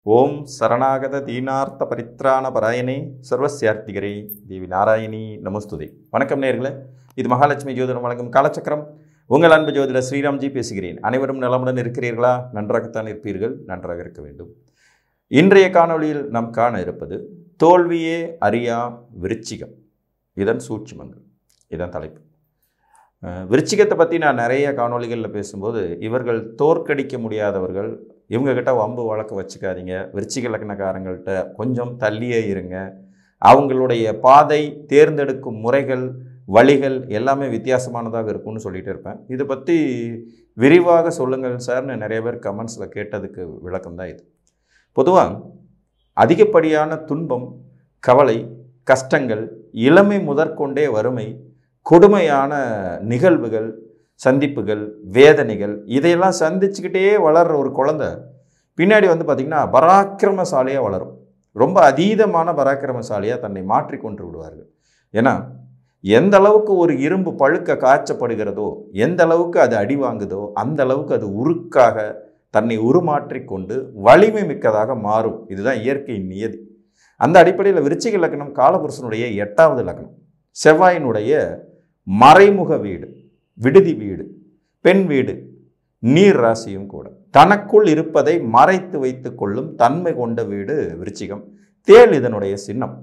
ஓம் சரணாகத தீனார்த்த பரித்ராண பராயணே சர்வசியார்த்திகரே தேவி நாராயணி நமஸ்துதே வணக்கம் நேர்களே இது மகாலட்சுமி ஜோதிடம் வழங்கும் காலச்சக்கரம் உங்கள் அன்பு ஜோதிடர் ஸ்ரீராம்ஜி பேசுகிறேன் அனைவரும் நலமுடன் இருக்கிறீர்களா நன்றாகத்தான் இருப்பீர்கள் நன்றாக இருக்க வேண்டும் இன்றைய காணொளியில் நாம் காண இருப்பது தோல்வியே அறியா விருச்சிகம் இதன் சூட்சுமங்கள் இதன் தலைப்பு அஹ், விருச்சிகத்தை பற்றி நான் நிறைய காணொளிகளில் பேசும்போது இவர்கள் தோற்கடிக்க முடியாதவர்கள் இவங்கக்கிட்ட வம்பு வழக்கு வச்சுக்காதீங்க விருச்சிக லக்னக்காரங்கள்ட்ட கொஞ்சம் தள்ளியே இருங்க அவங்களுடைய பாதை தேர்ந்தெடுக்கும் முறைகள் வழிகள் எல்லாமே வித்தியாசமானதாக இருக்கும்னு சொல்லிட்டு இருப்பேன் இதை பற்றி விரிவாக சொல்லுங்கள் சார்னு நிறைய பேர் கமெண்ட்ஸில் கேட்டதுக்கு விளக்கம் தான் இது பொதுவாக அதிகப்படியான துன்பம் கவலை கஷ்டங்கள் இளமை முதற்கொண்டே வறுமை கொடுமையான நிகழ்வுகள் சந்திப்புகள் வேதனைகள் இதையெல்லாம் சந்திச்சுக்கிட்டே வளர்ற ஒரு குழந்தை பின்னாடி வந்து பார்த்திங்கன்னா பராக்கிரமசாலியாக வளரும் ரொம்ப அதீதமான பராக்கிரமசாலியாக தன்னை மாற்றி கொண்டு விடுவார்கள் ஏன்னா எந்த அளவுக்கு ஒரு இரும்பு பழுக்க காய்ச்சப்படுகிறதோ எந்த அளவுக்கு அது அடி வாங்குதோ அந்த அளவுக்கு அது உருக்காக தன்னை உருமாற்றிக் கொண்டு வலிமை மிக்கதாக மாறும் இதுதான் இயற்கையின் நியதி அந்த அடிப்படையில் விருச்சிக லக்னம் காலபுருஷனுடைய எட்டாவது லக்னம் செவ்வாயினுடைய மறைமுக வீடு விடுதி வீடு பெண் வீடு நீர் ராசியும் கூட தனக்குள் இருப்பதை மறைத்து வைத்துக் கொள்ளும் தன்மை கொண்ட வீடு விருச்சிகம் தேள் இதனுடைய சின்னம்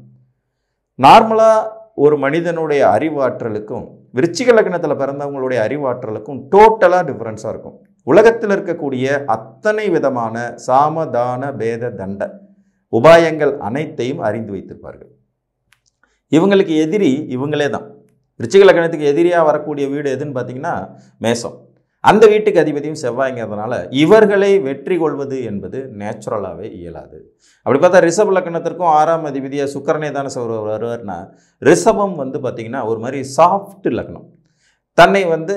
நார்மலாக ஒரு மனிதனுடைய அறிவாற்றலுக்கும் விருச்சிக லக்னத்தில் பிறந்தவங்களுடைய அறிவாற்றலுக்கும் டோட்டலாக டிஃப்ரென்ஸாக இருக்கும் உலகத்தில் இருக்கக்கூடிய அத்தனை விதமான சாமதான பேத தண்ட உபாயங்கள் அனைத்தையும் அறிந்து வைத்திருப்பார்கள் இவங்களுக்கு எதிரி இவங்களே தான் விருச்சிக லக்னத்துக்கு எதிரியாக வரக்கூடிய வீடு எதுன்னு பார்த்தீங்கன்னா மேசம் அந்த வீட்டுக்கு அதிபதியும் செவ்வாய்ங்கிறதுனால இவர்களை வெற்றி கொள்வது என்பது நேச்சுரலாகவே இயலாது அப்படி பார்த்தா ரிஷப லக்னத்திற்கும் ஆறாம் அதிபதியாக சுக்கரனே தானே சார் வருவார்னா ரிஷபம் வந்து பார்த்திங்கன்னா ஒரு மாதிரி சாஃப்ட் லக்னம் தன்னை வந்து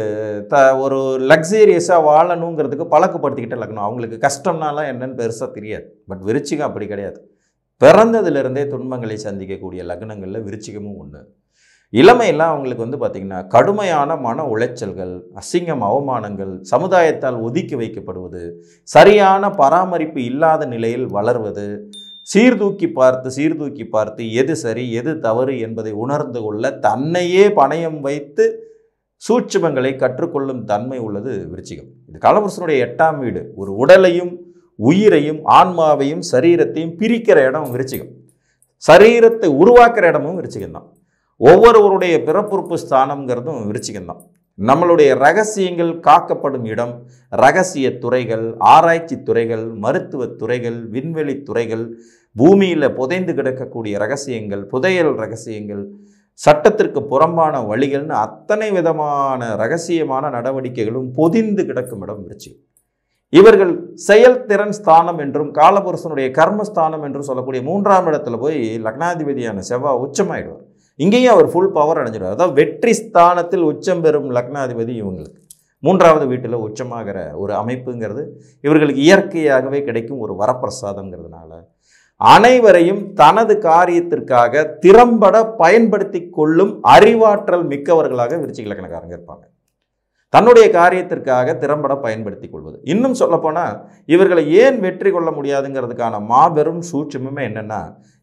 த ஒரு லக்ஸீரியஸாக வாழணுங்கிறதுக்கு பழக்கப்படுத்திக்கிட்ட லக்னம் அவங்களுக்கு கஷ்டம்னாலாம் என்னன்னு பெருசாக தெரியாது பட் விருச்சிகம் அப்படி கிடையாது பிறந்ததிலிருந்தே துன்பங்களை சந்திக்கக்கூடிய லக்னங்களில் விருச்சிகமும் ஒன்று இளமையெல்லாம் அவங்களுக்கு வந்து பார்த்திங்கன்னா கடுமையான மன உளைச்சல்கள் அசிங்கம் அவமானங்கள் சமுதாயத்தால் ஒதுக்கி வைக்கப்படுவது சரியான பராமரிப்பு இல்லாத நிலையில் வளர்வது சீர்தூக்கி பார்த்து சீர்தூக்கி பார்த்து எது சரி எது தவறு என்பதை உணர்ந்து கொள்ள தன்னையே பணயம் வைத்து சூட்சுமங்களை கற்றுக்கொள்ளும் தன்மை உள்ளது விருச்சிகம் இது காலபுருஷனுடைய எட்டாம் வீடு ஒரு உடலையும் உயிரையும் ஆன்மாவையும் சரீரத்தையும் பிரிக்கிற இடம் விருச்சிகம் சரீரத்தை உருவாக்குற இடமும் விருச்சிகம் தான் ஒவ்வொருவருடைய பிறப்புறுப்பு ஸ்தானம்ங்கிறதும் விருச்சிகம் தான் நம்மளுடைய ரகசியங்கள் காக்கப்படும் இடம் ரகசிய துறைகள் ஆராய்ச்சி துறைகள் மருத்துவ துறைகள் விண்வெளி துறைகள் பூமியில் புதைந்து கிடக்கக்கூடிய ரகசியங்கள் புதையல் ரகசியங்கள் சட்டத்திற்கு புறம்பான வழிகள்னு அத்தனை விதமான ரகசியமான நடவடிக்கைகளும் பொதிந்து கிடக்கும் இடம் விருச்சிகம் இவர்கள் செயல்திறன் ஸ்தானம் என்றும் காலபுருஷனுடைய கர்மஸ்தானம் என்றும் சொல்லக்கூடிய மூன்றாம் இடத்துல போய் லக்னாதிபதியான செவ்வாய் உச்சமாயிடுவார் இங்கேயும் அவர் ஃபுல் பவர் அடைஞ்சிடுவார் அதாவது வெற்றி ஸ்தானத்தில் உச்சம் பெறும் லக்னாதிபதி இவங்களுக்கு மூன்றாவது வீட்டில் உச்சமாகிற ஒரு அமைப்புங்கிறது இவர்களுக்கு இயற்கையாகவே கிடைக்கும் ஒரு வரப்பிரசாதங்கிறதுனால அனைவரையும் தனது காரியத்திற்காக திறம்பட பயன்படுத்தி கொள்ளும் அறிவாற்றல் மிக்கவர்களாக விருச்சிக லக்னக்காரங்க இருப்பாங்க தன்னுடைய காரியத்திற்காக திறம்பட பயன்படுத்தி கொள்வது இன்னும் சொல்லப்போனால் இவர்களை ஏன் வெற்றி கொள்ள முடியாதுங்கிறதுக்கான மாபெரும் சூட்சமுமே என்னென்னா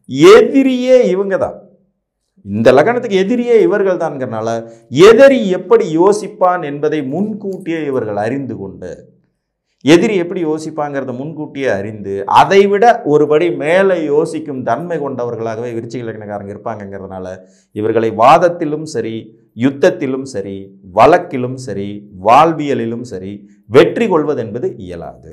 எதிரியே இவங்க தான் இந்த லக்னத்துக்கு எதிரியே இவர்கள் தான்ங்கிறனால எதிரி எப்படி யோசிப்பான் என்பதை முன்கூட்டியே இவர்கள் அறிந்து கொண்டு எதிரி எப்படி யோசிப்பாங்கிறத முன்கூட்டியே அறிந்து அதைவிட ஒருபடி மேலே யோசிக்கும் தன்மை கொண்டவர்களாகவே விருச்சிக லக்னக்காரங்க இருப்பாங்கங்கிறதுனால இவர்களை வாதத்திலும் சரி யுத்தத்திலும் சரி வழக்கிலும் சரி வாழ்வியலிலும் சரி வெற்றி கொள்வது என்பது இயலாது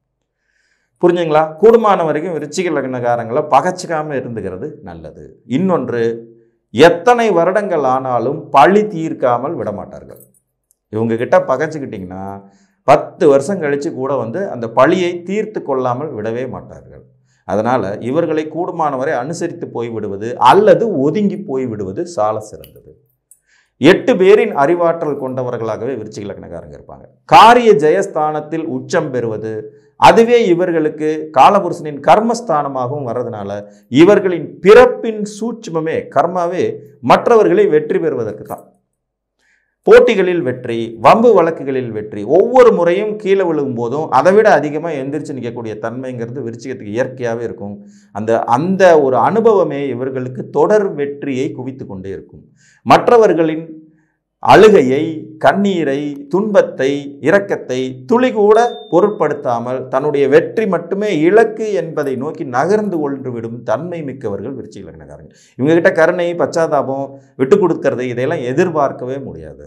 புரிஞ்சுங்களா கூடுமான வரைக்கும் விருச்சிக லக்னக்காரங்களை பகச்சிக்காமல் இருந்துகிறது நல்லது இன்னொன்று எத்தனை வருடங்கள் ஆனாலும் பழி தீர்க்காமல் விடமாட்டார்கள் இவங்க கிட்ட பகைச்சிக்கிட்டிங்கன்னா பத்து வருஷம் கழித்து கூட வந்து அந்த பழியை தீர்த்து கொள்ளாமல் விடவே மாட்டார்கள் அதனால் இவர்களை கூடுமானவரை அனுசரித்து போய்விடுவது அல்லது ஒதுங்கி போய்விடுவது சால சிறந்தது எட்டு பேரின் அறிவாற்றல் கொண்டவர்களாகவே விருச்சிக லக்னக்காரங்க இருப்பாங்க காரிய ஜெயஸ்தானத்தில் உச்சம் பெறுவது அதுவே இவர்களுக்கு காலபுருஷனின் கர்மஸ்தானமாகவும் வர்றதுனால இவர்களின் பிறப்பின் சூட்சுமமே கர்மாவே மற்றவர்களை வெற்றி பெறுவதற்கு தான் போட்டிகளில் வெற்றி வம்பு வழக்குகளில் வெற்றி ஒவ்வொரு முறையும் கீழே விழுகும் போதும் அதை விட அதிகமாக எந்திரிச்சு நிற்கக்கூடிய தன்மைங்கிறது விருச்சிகத்துக்கு இயற்கையாகவே இருக்கும் அந்த அந்த ஒரு அனுபவமே இவர்களுக்கு தொடர் வெற்றியை குவித்து கொண்டே இருக்கும் மற்றவர்களின் அழுகையை கண்ணீரை துன்பத்தை இரக்கத்தை துளி கூட பொருட்படுத்தாமல் தன்னுடைய வெற்றி மட்டுமே இலக்கு என்பதை நோக்கி நகர்ந்து கொண்டு விடும் தன்மை மிக்கவர்கள் விருச்சிக லக்னக்காரங்க இவங்க கிட்ட கருணை பச்சாதாபம் விட்டு கொடுக்கறது இதையெல்லாம் எதிர்பார்க்கவே முடியாது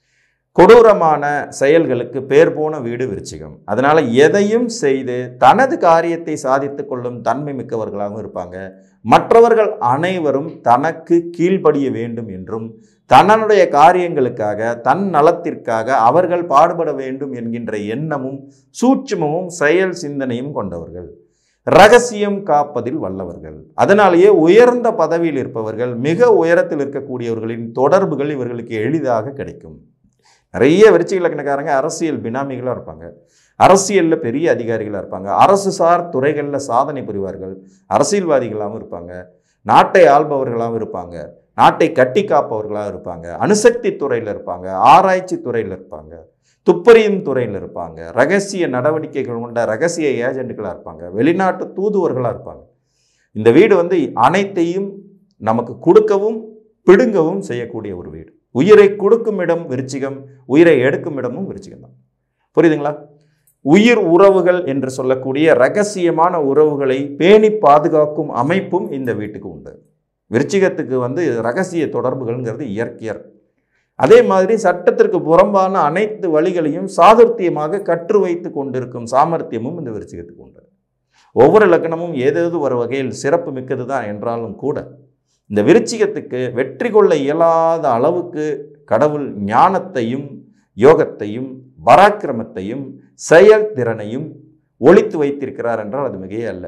கொடூரமான செயல்களுக்கு பேர் போன வீடு விருச்சிகம் அதனால எதையும் செய்து தனது காரியத்தை சாதித்துக் கொள்ளும் தன்மை மிக்கவர்களாகவும் இருப்பாங்க மற்றவர்கள் அனைவரும் தனக்கு கீழ்ப்படிய வேண்டும் என்றும் தன்னுடைய காரியங்களுக்காக தன் நலத்திற்காக அவர்கள் பாடுபட வேண்டும் என்கின்ற எண்ணமும் சூட்சுமமும் செயல் சிந்தனையும் கொண்டவர்கள் ரகசியம் காப்பதில் வல்லவர்கள் அதனாலேயே உயர்ந்த பதவியில் இருப்பவர்கள் மிக உயரத்தில் இருக்கக்கூடியவர்களின் தொடர்புகள் இவர்களுக்கு எளிதாக கிடைக்கும் நிறைய விருச்சிக லக்னக்காரங்க அரசியல் பினாமிகளாக இருப்பாங்க அரசியலில் பெரிய அதிகாரிகளாக இருப்பாங்க அரசு சார் துறைகளில் சாதனை புரிவார்கள் அரசியல்வாதிகளாகவும் இருப்பாங்க நாட்டை ஆள்பவர்களாகவும் இருப்பாங்க நாட்டை கட்டி காப்பவர்களாக இருப்பாங்க அணுசக்தி துறையில் இருப்பாங்க ஆராய்ச்சி துறையில் இருப்பாங்க துப்பறியும் துறையில் இருப்பாங்க ரகசிய நடவடிக்கைகள் கொண்ட ரகசிய ஏஜென்ட்டுகளாக இருப்பாங்க வெளிநாட்டு தூதுவர்களாக இருப்பாங்க இந்த வீடு வந்து அனைத்தையும் நமக்கு கொடுக்கவும் பிடுங்கவும் செய்யக்கூடிய ஒரு வீடு உயிரை கொடுக்கும் இடம் விருச்சிகம் உயிரை எடுக்கும் இடமும் விருச்சிகம் தான் புரியுதுங்களா உயிர் உறவுகள் என்று சொல்லக்கூடிய ரகசியமான உறவுகளை பேணி பாதுகாக்கும் அமைப்பும் இந்த வீட்டுக்கு உண்டு விருச்சிகத்துக்கு வந்து ரகசிய தொடர்புகள்ங்கிறது இயற்கையர் அதே மாதிரி சட்டத்திற்கு புறம்பான அனைத்து வழிகளையும் சாதுர்த்தியமாக கற்று வைத்து கொண்டிருக்கும் சாமர்த்தியமும் இந்த விருச்சிகத்துக்கு உண்டு ஒவ்வொரு லக்னமும் ஏதேது ஒரு வகையில் சிறப்பு மிக்கது தான் என்றாலும் கூட இந்த விருச்சிகத்துக்கு வெற்றி கொள்ள இயலாத அளவுக்கு கடவுள் ஞானத்தையும் யோகத்தையும் பராக்கிரமத்தையும் செயல்திறனையும் ஒழித்து வைத்திருக்கிறார் என்றால் அது மிகையே அல்ல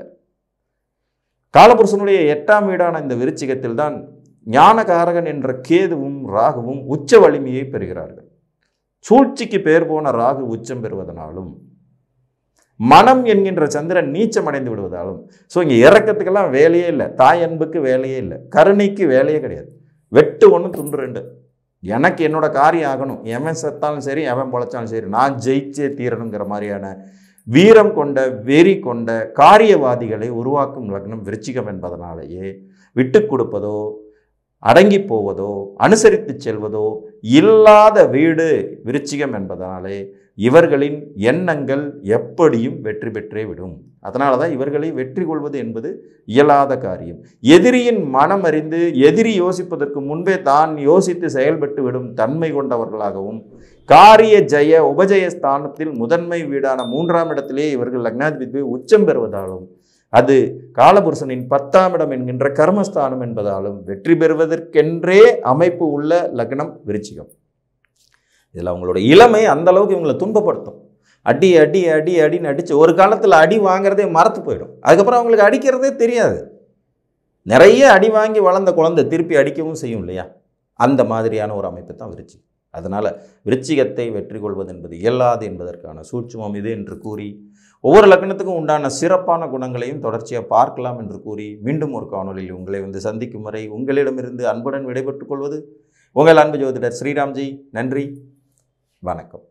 காலபுருஷனுடைய எட்டாம் வீடான இந்த விருச்சிகத்தில் தான் ஞானகாரகன் என்ற கேதுவும் ராகுவும் உச்ச வலிமையை பெறுகிறார்கள் சூழ்ச்சிக்கு பேர் போன ராகு உச்சம் பெறுவதனாலும் மனம் என்கின்ற சந்திரன் நீச்சம் அடைந்து விடுவதாலும் ஸோ இங்கே இறக்கத்துக்கெல்லாம் வேலையே இல்லை தாய் அன்புக்கு வேலையே இல்லை கருணைக்கு வேலையே கிடையாது வெட்டு ஒன்று துண்டு ரெண்டு எனக்கு என்னோட காரியம் ஆகணும் எவன் செத்தாலும் சரி எவன் பொழைச்சாலும் சரி நான் ஜெயிச்சே தீரணுங்கிற மாதிரியான வீரம் கொண்ட வெறி கொண்ட காரியவாதிகளை உருவாக்கும் லக்னம் விருச்சிகம் என்பதனாலேயே விட்டு கொடுப்பதோ அடங்கி போவதோ அனுசரித்து செல்வதோ இல்லாத வீடு விருச்சிகம் என்பதனாலே இவர்களின் எண்ணங்கள் எப்படியும் வெற்றி பெற்றே விடும் அதனால தான் இவர்களை வெற்றி கொள்வது என்பது இயலாத காரியம் எதிரியின் மனம் அறிந்து எதிரி யோசிப்பதற்கு முன்பே தான் யோசித்து செயல்பட்டு விடும் தன்மை கொண்டவர்களாகவும் காரிய ஜெய உபஜய ஸ்தானத்தில் முதன்மை வீடான மூன்றாம் இடத்திலே இவர்கள் லக்னாதிபதி உச்சம் பெறுவதாலும் அது காலபுருஷனின் பத்தாம் இடம் என்கின்ற கர்மஸ்தானம் என்பதாலும் வெற்றி பெறுவதற்கென்றே அமைப்பு உள்ள லக்னம் விருச்சிகம் இதில் அவங்களோட இளமை அந்த அளவுக்கு இவங்களை துன்பப்படுத்தும் அடி அடி அடி அடின்னு அடித்து ஒரு காலத்தில் அடி வாங்குறதே மறத்து போயிடும் அதுக்கப்புறம் அவங்களுக்கு அடிக்கிறதே தெரியாது நிறைய அடி வாங்கி வளர்ந்த குழந்தை திருப்பி அடிக்கவும் செய்யும் இல்லையா அந்த மாதிரியான ஒரு அமைப்பு தான் விருச்சி அதனால் விருச்சிகத்தை வெற்றி கொள்வது என்பது இயலாது என்பதற்கான சூட்சுமம் இது என்று கூறி ஒவ்வொரு லக்னத்துக்கும் உண்டான சிறப்பான குணங்களையும் தொடர்ச்சியாக பார்க்கலாம் என்று கூறி மீண்டும் ஒரு காணொலியில் உங்களை வந்து சந்திக்கும் வரை உங்களிடமிருந்து அன்புடன் விடைபெற்றுக் கொள்வது உங்கள் அன்பு ஜோதிடர் ஸ்ரீராம்ஜி நன்றி வணக்கம்